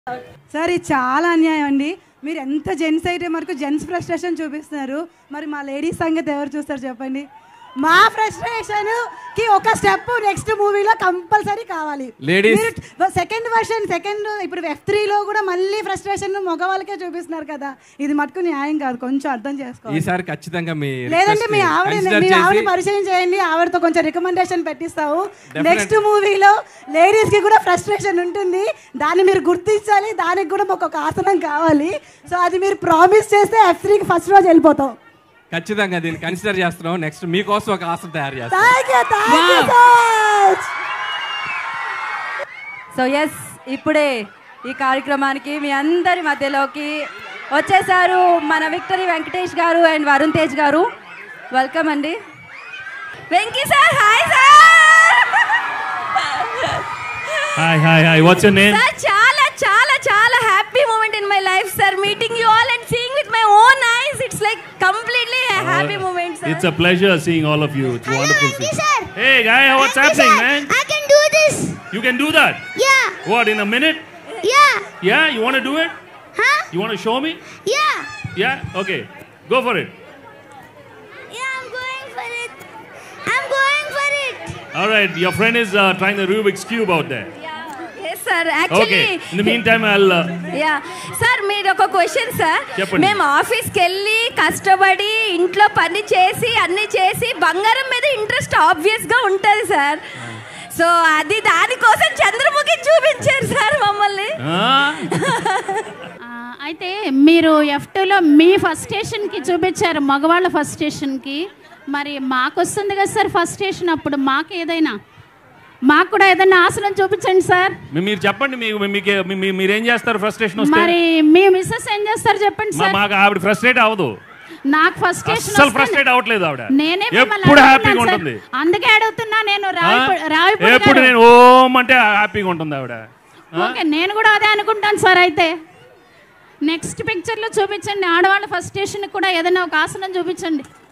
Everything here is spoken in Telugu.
సార్ ఇది చాలా అన్యాయం అండి మీరు ఎంత జెంట్స్ అయితే మనకు జెంట్స్ ఫ్రస్ట్రేషన్ చూపిస్తున్నారు మరి మా లేడీస్ సంగతి ఎవరు చూస్తారు చెప్పండి మా ఫ్రస్ట్రేషన్ కి ఒక స్టెప్ నెక్స్ట్ మూవీలో కంపల్సరీ కావాలి Ladies. సెకండ్ వర్షన్ సెకండ్ ఇప్పుడు ఎఫ్ త్రీలో కూడా మళ్ళీ ఫ్రస్ట్రేషన్ మగవాళ్ళకే చూపిస్తున్నారు కదా ఇది మటుకు న్యాయం కాదు కొంచెం అర్థం చేసుకోవాలి ఈసారి ఖచ్చితంగా మీ లేదంటే మీ request ని ఆవిడ consider మీ ఆవిడ చేసి పరిచయం చేయండి ఆవిడతో కొంచెం రికమెండేషన్ పెట్టిస్తావు Definitely. నెక్స్ట్ మూవీలో లేడీస్ కి కూడా ఫ్రస్ట్రేషన్ ఉంటుంది దాన్ని మీరు గుర్తించాలి దానికి కూడా మాకు ఒక ఆసనం కావాలి సో అది మీరు ప్రామిస్ చేస్తే ఎఫ్ త్రీకి ఫస్ట్ రోజు వెళ్ళిపోతాం ఖచ్చితంగా దీన్ని కన్సిడర్ చేస్తున్నాం నెక్స్ట్ మీకోసం ఒక ఆసనం తయారు చేస్తాం thank you thank you so much so yes ఇప్పుడే ఈ కార్యక్రమానికి మీ అందరి మధ్యలోకి వచ్చేసారు మన విక్టరీ వెంకటేష్ గారు అండ్ వరుణ్ తేజ్ గారు వెల్కమ్ అండి Venky sir hi sir Hi, hi, hi. What's your name? Sir చాలా చాలా చాలా happy moment in my life sir meeting you all and seeing with my own eyes it's like completely happy moment It's sir a pleasure seeing all of you. It's wonderful. Anki seeing- sir. Hey, guy, what's Anki happening, sir, man? I can do this. You can do that. Yeah. What, in a minute? Yeah. Yeah, you want to do it? Huh? You want to show me? Yeah. Yeah? Okay. Go for it. Yeah, I'm going for it. I'm going for it. All right, your friend is uh, trying the Rubik's Cube out there. Yes sir actually Okay. In the meantime, I'll. Uh, yeah sir మీరు ఒక క్వశ్చన్ సార్ చెప్పండి. మేము ఆఫీస్కి వెళ్ళి కష్టపడి ఇంట్లో పని చేసి అన్ని చేసి బంగారం మీద ఇంట్రెస్ట్ ఆబ్వియస్ గా ఉంటుంది సార్ సో అది దానికోసం చంద్రముఖి చూపించారు సార్ మమ్మల్ని huh? ఆ, అయితే మీరు ఎఫ్ టూలో మీ ఫస్ట్ స్టేషన్కి చూపించారు మగవాళ్ళ ఫస్ట్ స్టేషన్కి మరి మాకు వస్తుంది కదా సార్ ఫస్ట్ స్టేషన్ అప్పుడు మాకు ఏదైనా మాకు కూడా ఏదైనా ఆసనం చూపించండి సార్ మీ- మీరు చెప్పండి మీకు మీకు మీ- మీ- మీరేం చేస్తారు ఫ్రస్ట్రేషన్ వస్తే మరి మీ మిస్సెస్ ఏం చేస్తారు చెప్పండి మా- సార్ మాకు ఆవిడ ఫ్రస్ట్రేట్ అవ్వదు నాకు ఫస్ట్ స్టేషన్ అస్సలు వస్తే ఫ్రస్ట్రేట్ అవ్వట్లేదు ఆవిడ నేనే మిమ్మల్ని ఎప్పుడు అడుగుతున్నాను హ్యాపీగా సార్. ఉంటుంది అందుకే అడుగుతున్నా నేను ఆ? రావిపూడి రావిపూడి ఎప్పుడు గారు. నేను ఓం అంటే హ్యాపీగా ఉంటుంది ఆవిడ ఆ? ఓకే నేను కూడా అదే అనుకుంటాను సార్ అయితే నెక్స్ట్ పిక్చర్లో చూపించండి ఆడవాళ్ళ ఫస్ట్ స్టేషన్ కూడా ఏదైనా ఒక ఆసనం చూపించండి